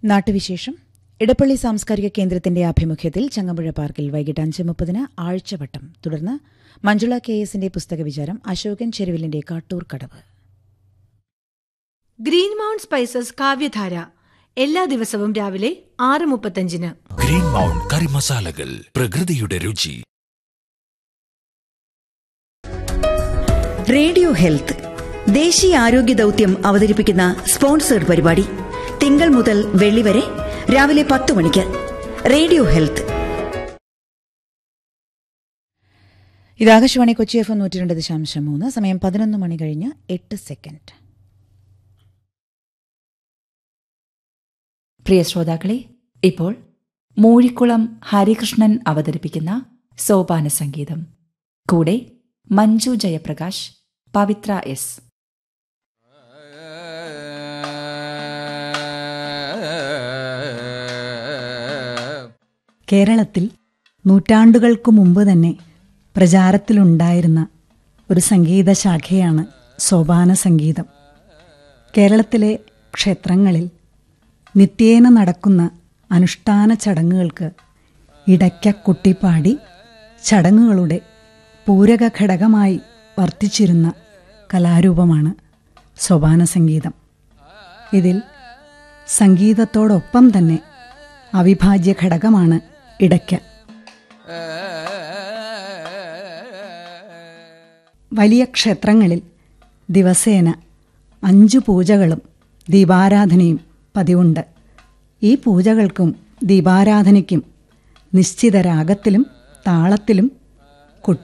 നാട്ടുവിശേഷം ഇടപ്പള്ളി സാംസ്കാരിക കേന്ദ്രത്തിന്റെ ആഭിമുഖ്യത്തിൽ ചങ്ങമ്പുഴ പാർക്കിൽ വൈകിട്ട് അഞ്ച് മുപ്പതിന് ആഴ്ചവട്ടം തുടർന്ന് മഞ്ജുള കെ എസിന്റെ പുസ്തക വിചാരം അശോകൻ ചെരുവിലിന്റെ Kattoor Kadavu green mount spices കാവ്യധാര എല്ലാ ദിവസവും രാവിലെ ആറ് മുപ്പത്തഞ്ചിന് ഗ്രീൻ മൗണ്ട് കറി മസാലകൾ പ്രകൃതിയുടെ രുചി റേഡിയോ ഹെൽത്ത് ദേശീയ ആരോഗ്യ ദൗത്യം അവതരിപ്പിക്കുന്ന സ്പോൺസേഡ് പരിപാടി തിങ്കൾ മുതൽ വെള്ളി വരെ രാവിലെ പത്ത് മണിക്ക് റേഡിയോ ഹെൽത്ത് ഇത് ആകാശവാണി കൊച്ചി എഫ് നൂറ്റി രണ്ട് ദശാംശം മൂന്ന് സമയം പതിനൊന്ന് മണി കഴിഞ്ഞ് എട്ട് സെക്കൻഡ് പ്രിയ ശ്രോതാക്കളെ ഇപ്പോൾ മൂഴിക്കുളം ഹരികൃഷ്ണൻ അവതരിപ്പിക്കുന്ന സോപാന സംഗീതം കൂടെ മഞ്ജു ജയപ്രകാശ് പവിത്ര എസ് കേരളത്തിൽ നൂറ്റാണ്ടുകൾക്കു മുമ്പ് തന്നെ പ്രചാരത്തിലുണ്ടായിരുന്ന ഒരു സംഗീത ശാഖയാണ് സോപാന സംഗീതം കേരളത്തിലെ ക്ഷേത്രങ്ങളിൽ നിത്യേന നടക്കുന്ന അനുഷ്ഠാന ചടങ്ങുകൾക്ക് ഇടയ്ക്ക കുട്ടിപ്പാടി ചടങ്ങുകളുടെ പൂരക ഘടകമായി വർത്തിച്ചിരുന്ന കലാരൂപമാണ് സോപാന സംഗീതം ഇതിൽ സംഗീതത്തോടൊപ്പം തന്നെ അവിഭാജ്യ ഘടകമാണ് ഇടയ്ക്ക വലിയ ക്ഷേത്രങ്ങളിൽ ദിവസേന അഞ്ചു പൂജകളും ദീപാരാധനയും പതിവുണ്ട് ഈ പൂജകൾക്കും ദീപാരാധനയ്ക്കും നിശ്ചിത രാഗത്തിലും താളത്തിലും